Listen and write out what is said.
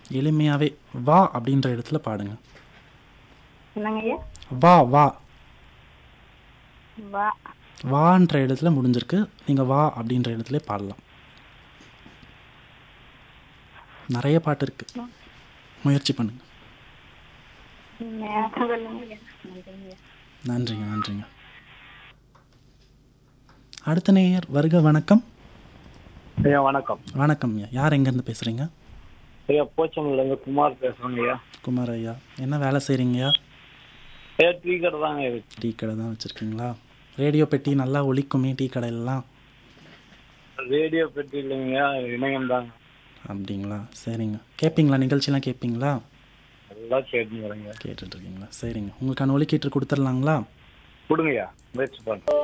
எளிமையாகவே வா அப்படின்ற இடத்துல பாடுங்க என்னங்க ஐயா வா வா வா வான்ற இடத்துல முடிஞ்சிருக்கு நீங்கள் வா அப்படின்ற இடத்துல பாடலாம் நிறைய பாட்டு இருக்கு முயற்சி பண்ணுங்க நேரம் சொல்லுங்க ஐயா நன்றிங்க ஐயா. நன்றிங்க நன்றிங்க அடுத்த நேயர் வருக வணக்கம் ஐயா வணக்கம் வணக்கம் ஐயா யார் எங்கேருந்து பேசுகிறீங்க ஐயா போச்சம்பள்ளில இருந்து குமார் பேசுறேங்க ஐயா குமார் ஐயா என்ன வேலை செய்கிறீங்கய்யா ஐயா டீ கடை தாங்க இருக்கு டீ கடை தான் வச்சுருக்கீங்களா ரேடியோ பெட்டி நல்லா ஒலிக்குமே டீ கடையிலலாம் ரேடியோ பெட்டி இல்லைங்க ஐயா இணையம் தாங்க அப்படிங்களா சரிங்க கேட்பீங்களா நிகழ்ச்சிலாம் கேட்பீங்களா எல்லாம் கேட்டுங்கிறேங்க கேட்டுட்ருக்கீங்களா சரிங்க உங்களுக்கான ஒலிக்கீட்டு கொடுத்துர்லாங்களா கொடுங்கய்யா முயற்சி பண்ணுறேன்